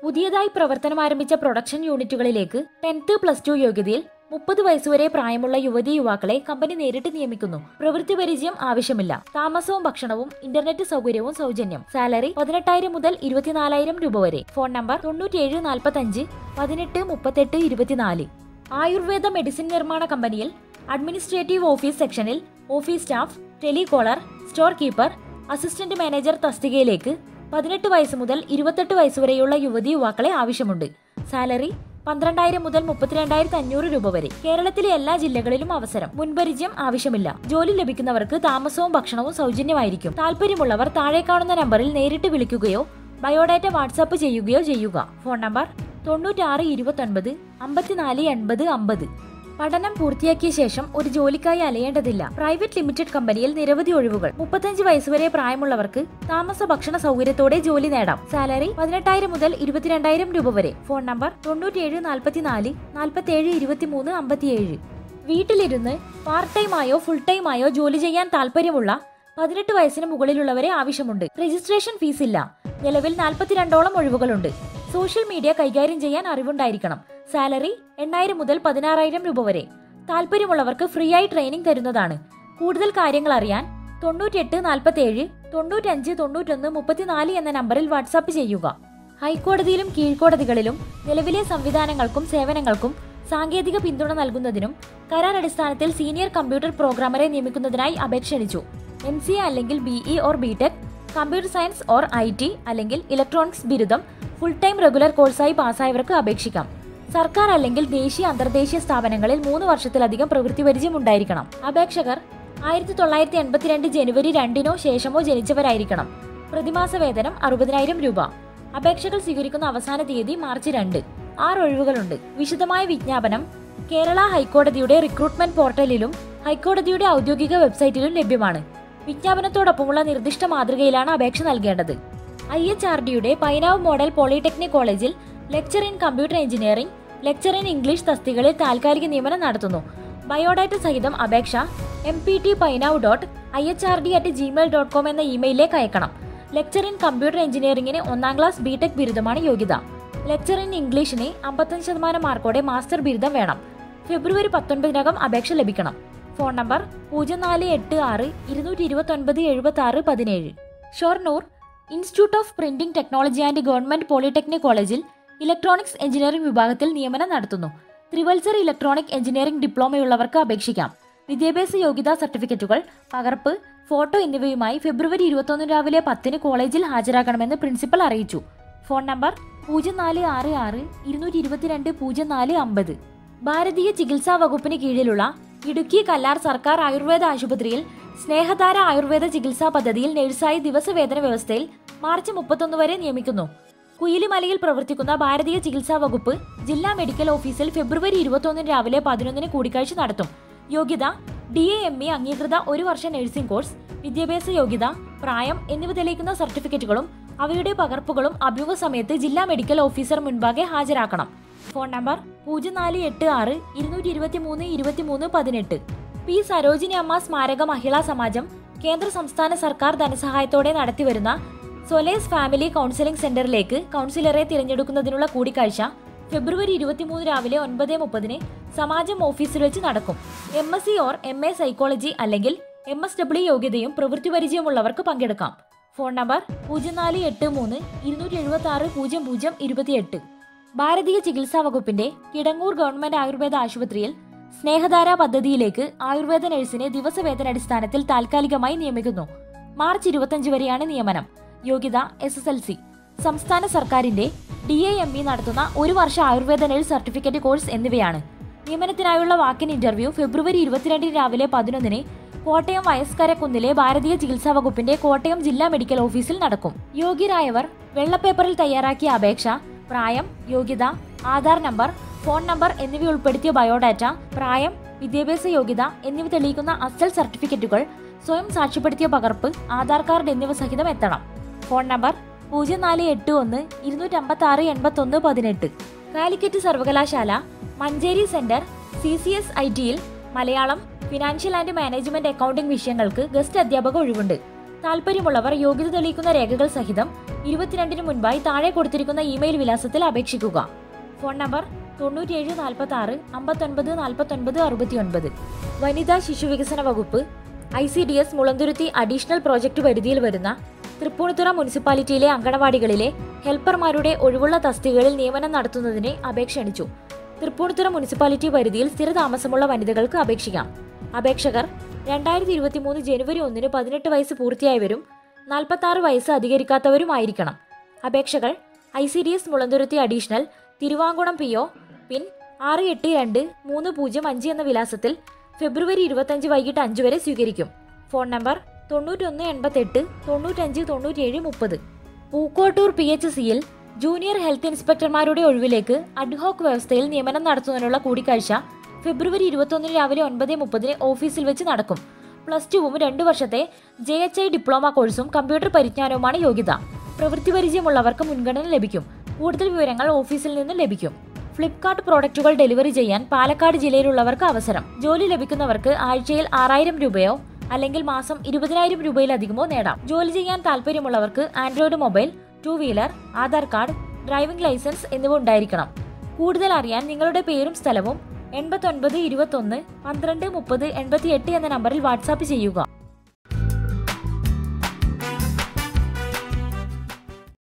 പുതിയതായി പ്രവർത്തനം ആരംഭിച്ച പ്രൊഡക്ഷൻ യൂണിറ്റുകളിലേക്ക് ടെൻത്ത് പ്ലസ് ടു യോഗ്യതയിൽ മുപ്പത് വയസ്സുവരെ പ്രായമുള്ള യുവതി യുവാക്കളെ കമ്പനി നേരിട്ട് നിയമിക്കുന്നു പ്രവൃത്തി പരിചയം ആവശ്യമില്ല താമസവും ഭക്ഷണവും ഇന്റർനെറ്റ് സൗകര്യവും സൗജന്യം സാലറി പതിനെട്ടായിരം മുതൽ ഇരുപത്തിനാലായിരം രൂപ വരെ ഫോൺ നമ്പർ തൊണ്ണൂറ്റിയേഴ് നാൽപ്പത്തഞ്ച് പതിനെട്ട് മുപ്പത്തെട്ട് ഇരുപത്തിനാല് ആയുർവേദ മെഡിസിൻ നിർമ്മാണ കമ്പനിയിൽ അഡ്മിനിസ്ട്രേറ്റീവ് ഓഫീസ് സെക്ഷനിൽ office staff telecaller store keeper assistant manager തസ്തികയിലേക്ക് പതിനെട്ട് വയസ്സ് മുതൽ ഇരുപത്തെട്ട് വയസ്സ് വരെയുള്ള യുവതി യുവാക്കളെ ആവശ്യമുണ്ട് സാലറി പന്ത്രണ്ടായിരം മുതൽ മുപ്പത്തിരണ്ടായിരത്തി അഞ്ഞൂറ് രൂപ വരെ കേരളത്തിലെ എല്ലാ ജില്ലകളിലും അവസരം മുൻപരിചയം ആവശ്യമില്ല ജോലി ലഭിക്കുന്നവർക്ക് താമസവും ഭക്ഷണവും സൗജന്യമായിരിക്കും താല്പര്യമുള്ളവർ താഴെ കാണുന്ന നമ്പറിൽ നേരിട്ട് വിളിക്കുകയോ ബയോഡാറ്റ വാട്സാപ്പ് ചെയ്യുകയോ ചെയ്യുക ഫോൺ നമ്പർ തൊണ്ണൂറ്റാറ് ഇരുപത്തൊൻപത് അമ്പത്തിനാല് എൺപത് അമ്പത് പഠനം പൂർത്തിയാക്കിയ ശേഷം ഒരു ജോലിക്കായി അലയേണ്ടതില്ല പ്രൈവറ്റ് ലിമിറ്റഡ് കമ്പനിയിൽ നിരവധി ഒഴിവുകൾ മുപ്പത്തഞ്ച് വയസ്സുവരെ പ്രായമുള്ളവർക്ക് താമസ ഭക്ഷണ സൗകര്യത്തോടെ ജോലി നേടാം സാലറി പതിനെട്ടായിരം മുതൽ ഇരുപത്തിരണ്ടായിരം രൂപ വരെ ഫോൺ നമ്പർ തൊണ്ണൂറ്റിയേഴ് നാൽപ്പത്തിനാല് നാൽപ്പത്തേഴ് ഇരുപത്തിമൂന്ന് അമ്പത്തിയേഴ് വീട്ടിലിരുന്ന് പാർട്ട് ടൈമായോ ഫുൾ ടൈമായോ ജോലി ചെയ്യാൻ താല്പര്യമുള്ള പതിനെട്ട് വയസ്സിന് മുകളിലുള്ളവരെ ആവശ്യമുണ്ട് രജിസ്ട്രേഷൻ ഫീസ് ഇല്ല നിലവിൽ നാൽപ്പത്തിരണ്ടോളം ഒഴിവുകളുണ്ട് സോഷ്യൽ മീഡിയ കൈകാര്യം ചെയ്യാൻ അറിവുണ്ടായിരിക്കണം സാലറി എണ്ണായിരം മുതൽ പതിനാറായിരം രൂപ വരെ താല്പര്യമുള്ളവർക്ക് ഫ്രീ ആയി ട്രെയിനിങ് തരുന്നതാണ് കൂടുതൽ കാര്യങ്ങൾ അറിയാൻ തൊണ്ണൂറ്റെട്ട് നാൽപ്പത്തേഴ് തൊണ്ണൂറ്റഞ്ച് തൊണ്ണൂറ്റൊന്ന് മുപ്പത്തിനാല് എന്ന നമ്പറിൽ വാട്സാപ്പ് ചെയ്യുക ഹൈക്കോടതിയിലും കീഴ്ക്കോടതികളിലും നിലവിലെ സംവിധാനങ്ങൾക്കും സേവനങ്ങൾക്കും സാങ്കേതിക പിന്തുണ നൽകുന്നതിനും കരാർ അടിസ്ഥാനത്തിൽ സീനിയർ കമ്പ്യൂട്ടർ പ്രോഗ്രാമറെ നിയമിക്കുന്നതിനായി അപേക്ഷ ക്ഷണിച്ചു എം സി എ അല്ലെങ്കിൽ BE or BTech computer science or I T അല്ലെങ്കിൽ ഇലക്ട്രോണിക്സ് ബിരുദം ഫുൾ ടൈം റെഗുലർ കോഴ്സായി പാസ്സായവർക്ക് അപേക്ഷിക്കാം സർക്കാർ അല്ലെങ്കിൽ ദേശീയ അന്തർദേശീയ സ്ഥാപനങ്ങളിൽ മൂന്ന് വർഷത്തിലധികം പ്രവൃത്തി പരിചയം ഉണ്ടായിരിക്കണം അപേക്ഷകർ ആയിരത്തി തൊള്ളായിരത്തി എൺപത്തിരണ്ട് ജനുവരി രണ്ടിനോ ശേഷമോ ജനിച്ചവരായിരിക്കണം പ്രതിമാസ വേതനം അറുപതിനായിരം രൂപ അപേക്ഷകൾ സ്വീകരിക്കുന്ന അവസാന തീയതി മാർച്ച് രണ്ട് ആറ് ഒഴിവുകളുണ്ട് വിശദമായ വിജ്ഞാപനം കേരള ഹൈക്കോടതിയുടെ റിക്രൂട്ട്മെന്റ് പോർട്ടലിലും ഹൈക്കോടതിയുടെ ഔദ്യോഗിക വെബ്സൈറ്റിലും ലഭ്യമാണ് വിജ്ഞാപനത്തോടൊപ്പമുള്ള നിർദ്ദിഷ്ട മാതൃകയിലാണ് അപേക്ഷ നൽകേണ്ടത് ഐ എച്ച് ആർ ഡിയുടെ പൈനാവ് മോഡൽ പോളിടെക്നിക് കോളേജിൽ lecture in computer engineering lecture in English തസ്തികളിൽ താൽക്കാലിക നിയമനം നടത്തുന്നു ബയോഡാറ്റ സഹിതം അപേക്ഷ M P T Painavu dot I H R D at Gmail dot com എന്ന ഇമെയിലിലേക്ക് അയക്കണം ലെക്ചർ ഇൻ കമ്പ്യൂട്ടർ എഞ്ചിനീയറിംഗിന് ഒന്നാം ക്ലാസ് ബിടെക് ബിരുദമാണ് യോഗ്യത ലെക്ചർ ഇൻ ഇംഗ്ലീഷിന് അമ്പത്തഞ്ച് ശതമാനം മാർക്കോടെ മാസ്റ്റർ ബിരുദം വേണം ഫെബ്രുവരി പത്തൊൻപതിനകം അപേക്ഷ ലഭിക്കണം ഫോൺ നമ്പർ പൂജ്യം നാല് എട്ട് ആറ് ഇരുന്നൂറ്റി ഇരുപത്തൊൻപത് എഴുപത്തി ആറ് പതിനേഴ് Shoranur institute of printing technology and government polytechnic കോളേജിൽ ഇലക്ട്രോണിക്സ് എഞ്ചിനീയറിംഗ് വിഭാഗത്തിൽ നിയമനം നടത്തുന്നു ത്രിവത്സർ ഇലക്ട്രോണിക് എഞ്ചിനീയറിംഗ് ഡിപ്ലോമയുള്ളവർക്ക് അപേക്ഷിക്കാം വിദ്യാഭ്യാസ യോഗ്യതാ സർട്ടിഫിക്കറ്റുകൾ പകർപ്പ് ഫോട്ടോ എന്നിവയുമായി ഫെബ്രുവരി ഇരുപത്തൊന്ന് രാവിലെ പത്തിന് കോളേജിൽ ഹാജരാക്കണമെന്ന് പ്രിൻസിപ്പൽ അറിയിച്ചു ഫോൺ നമ്പർ പൂജ്യം നാല് ആറ് ആറ് ഇരുന്നൂറ്റി ഇരുപത്തിരണ്ട് പൂജ്യം നാല് അമ്പത് ഭാരതീയ ചികിത്സാ വകുപ്പിന് കീഴിലുള്ള ഇടുക്കി കല്ലാർ സർക്കാർ ആയുർവേദ ആശുപത്രിയിൽ സ്നേഹധാര ആയുർവേദ ചികിത്സാ പദ്ധതിയിൽ നഴ്സായി ദിവസവേതന വ്യവസ്ഥയിൽ മാർച്ച് മുപ്പത്തൊന്ന് വരെ നിയമിക്കുന്നു കുയിലിമലയിൽ പ്രവർത്തിക്കുന്ന ഭാരതീയ ചികിത്സാ വകുപ്പ് ജില്ലാ മെഡിക്കൽ ഓഫീസിൽ ഫെബ്രുവരി ഇരുപത്തൊന്നിന് രാവിലെ പതിനൊന്നിന് കൂടിക്കാഴ്ച നടത്തും യോഗ്യത ഡി എ എം ഇ അംഗീകൃത ഒരു വർഷ നഴ്സിംഗ് കോഴ്സ് വിദ്യാഭ്യാസ യോഗ്യത പ്രായം എന്നിവ തെളിയിക്കുന്ന സർട്ടിഫിക്കറ്റുകളും അവയുടെ പകർപ്പുകളും അഭിമുഖ സമയത്ത് ജില്ലാ മെഡിക്കൽ ഓഫീസർ മുൻപാകെ ഹാജരാക്കണം ഫോൺ നമ്പർ പൂജ്യം നാല് എട്ട് ആറ് ഇരുന്നൂറ്റി ഇരുപത്തി മൂന്ന് ഇരുപത്തിമൂന്ന് പതിനെട്ട് പി സരോജിനി അമ്മ സ്മാരക മഹിളാ സമാജം കേന്ദ്ര സംസ്ഥാന സർക്കാർ ധനസഹായത്തോടെ നടത്തിവരുന്ന സൊലേസ് ഫാമിലി കൗൺസിലിംഗ് സെന്ററിലേക്ക് കൗൺസിലറെ തിരഞ്ഞെടുക്കുന്നതിനുള്ള കൂടിക്കാഴ്ച ഫെബ്രുവരി ഇരുപത്തിമൂന്ന് രാവിലെ ഒൻപത് മുപ്പതിന് സമാജം ഓഫീസിൽ വെച്ച് നടക്കും M S C or M A psychology അല്ലെങ്കിൽ എം എസ് ഡബ്ല്യു യോഗ്യതയും പ്രവൃത്തി പരിചയമുള്ളവർക്ക് പങ്കെടുക്കാം ഫോൺ നമ്പർ പൂജ്യം നാല് എട്ട് മൂന്ന് ഇരുന്നൂറ്റി എഴുപത്തി ആറ് പൂജ്യം പൂജ്യം ഇരുപത്തിയെട്ട് ഭാരതീയ ചികിത്സാ വകുപ്പിന്റെ കിടങ്ങൂർ ഗവൺമെന്റ് ആയുർവേദ ആശുപത്രിയിൽ സ്നേഹധാര പദ്ധതിയിലേക്ക് ആയുർവേദ നഴ്സിനെ ദിവസവേതനടിസ്ഥാനത്തിൽ താൽക്കാലികമായി നിയമിക്കുന്നു മാർച്ച് ഇരുപത്തഞ്ച് വരെയാണ് നിയമനം യോഗ്യത എസ് എസ് എൽ സി സംസ്ഥാന സർക്കാരിന്റെ ഡി എ എം ഇ നടത്തുന്ന ഒരു വർഷ ആയുർവേദ നഴ്സ് സർട്ടിഫിക്കറ്റ് കോഴ്സ് എന്നിവയാണ് നിയമനത്തിനായുള്ള വാക്കിൻ ഇന്റർവ്യൂ ഫെബ്രുവരി ഇരുപത്തിരണ്ടിന് രാവിലെ പതിനൊന്നിന് കോട്ടയം വയസ്കരക്കുന്നിലെ ഭാരതീയ ചികിത്സാ വകുപ്പിന്റെ കോട്ടയം ജില്ലാ മെഡിക്കൽ ഓഫീസിൽ നടക്കും യോഗ്യരായവർ വെള്ളപ്പേപ്പറിൽ തയ്യാറാക്കിയ അപേക്ഷ പ്രായം യോഗ്യത ആധാർ നമ്പർ ഫോൺ നമ്പർ എന്നിവ ഉൾപ്പെടുത്തിയ ബയോഡാറ്റ പ്രായം വിദ്യാഭ്യാസ യോഗ്യത എന്നിവ തെളിയിക്കുന്ന അസൽ സർട്ടിഫിക്കറ്റുകൾ സ്വയം സാക്ഷ്യപ്പെടുത്തിയ പകർപ്പ് ആധാർ കാർഡ് എന്നിവ സഹിതം എത്തണം ഫോൺ നമ്പർ പൂജ്യം നാല് എട്ട് ഒന്ന് ഇരുന്നൂറ്റി അമ്പത്തി ആറ് എൺപത്തൊന്ന് പതിനെട്ട് കാലിക്കറ്റ് സർവകലാശാല Manjeri centre C C S I ടിയിൽ Malayalam financial and management accounting വിഷയങ്ങൾക്ക് ഗസ്റ്റ് അധ്യാപക ഒഴിവുണ്ട് താൽപ്പര്യമുള്ളവർ യോഗ്യത തെളിയിക്കുന്ന രേഖകൾ സഹിതം ഇരുപത്തിരണ്ടിന് മുൻപായി താഴെ കൊടുത്തിരിക്കുന്ന ഇമെയിൽ വിലാസത്തിൽ അപേക്ഷിക്കുക ഫോൺ നമ്പർ തൊണ്ണൂറ്റിയേഴ് നാൽപ്പത്തി ആറ് അമ്പത്തൊൻപത് നാൽപ്പത്തൊൻപത് അറുപത്തിയൊൻപത് വനിതാ ശിശുവികസന വകുപ്പ് I C D S Mulanthuruthy additional project പരിധിയിൽ വരുന്ന തൃപ്പൂണിത്തുറ മുനിസിപ്പാലിറ്റിയിലെ അങ്കണവാടികളിലെ ഹെൽപ്പർമാരുടെ ഒഴിവുള്ള തസ്തികകളിൽ നിയമനം നടത്തുന്നതിന് അപേക്ഷ ക്ഷണിച്ചു തൃപ്പൂണിത്തുറ മുനിസിപ്പാലിറ്റി പരിധിയിൽ സ്ഥിരതാമസമുള്ള വനിതകൾക്ക് അപേക്ഷിക്കാം അപേക്ഷകർ രണ്ടായിരത്തി ഇരുപത്തി മൂന്ന് ജനുവരി ഒന്നിന് പതിനെട്ട് വയസ്സ് പൂർത്തിയായവരും നാൽപ്പത്തി ആറ് വയസ്സ് അധികരിക്കാത്തവരുമായിരിക്കണം അപേക്ഷകൾ I C D S Mulanthuruthy additional Thiruvankulam P O pin ആറ് എട്ട് രണ്ട് മൂന്ന് പൂജ്യം അഞ്ച് എന്ന വിലാസത്തിൽ ഫെബ്രുവരി ഇരുപത്തഞ്ച് വൈകിട്ട് അഞ്ച് വരെ സ്വീകരിക്കും ഫോൺ നമ്പർ തൊണ്ണൂറ്റൊന്ന് എൺപത്തെട്ട് തൊണ്ണൂറ്റഞ്ച് തൊണ്ണൂറ്റിയേഴ് മുപ്പത് പൂക്കോട്ടൂർ പി എച്ച് സിയിൽ ജൂനിയർ ഹെൽത്ത് ഇൻസ്പെക്ടർമാരുടെ ഒഴിവിലേക്ക് അഡ്ഹോക്ക് വ്യവസ്ഥയിൽ നിയമനം നടത്തുന്നതിനുള്ള കൂടിക്കാഴ്ച ഫെബ്രുവരി ഇരുപത്തൊന്നിന് രാവിലെ ഒൻപത് മുപ്പതിന് ഓഫീസിൽ വെച്ച് നടക്കും പ്ലസ് ടുവും രണ്ടു വർഷത്തെ ജെ എച്ച് ഐ ഡിപ്ലോമ കോഴ്സും കമ്പ്യൂട്ടർ പരിജ്ഞാനവുമാണ് യോഗ്യത പ്രവൃത്തി പരിചയമുള്ളവർക്ക് മുൻഗണന ലഭിക്കും കൂടുതൽ വിവരങ്ങൾ ഓഫീസിൽ നിന്ന് ലഭിക്കും ഫ്ലിപ്കാർട്ട് പ്രോഡക്റ്റുകൾ ഡെലിവറി ചെയ്യാൻ പാലക്കാട് ജില്ലയിലുള്ളവർക്ക് അവസരം ജോലി ലഭിക്കുന്നവർക്ക് ആഴ്ചയിൽ ആറായിരം രൂപയോ അല്ലെങ്കിൽ മാസം ഇരുപതിനായിരം രൂപയിലധികമോ നേടാം ജോലി ചെയ്യാൻ താല്പര്യമുള്ളവർക്ക് Android mobile two wheeler Aadhaar card driving licence എന്നിവ ഉണ്ടായിരിക്കണം കൂടുതൽ അറിയാൻ നിങ്ങളുടെ പേരും സ്ഥലവും എൺപത്തൊൻപത് ഇരുപത്തൊന്ന് പന്ത്രണ്ട് മുപ്പത് എൺപത്തിയെട്ട് എന്ന നമ്പറിൽ വാട്സാപ്പ് ചെയ്യുക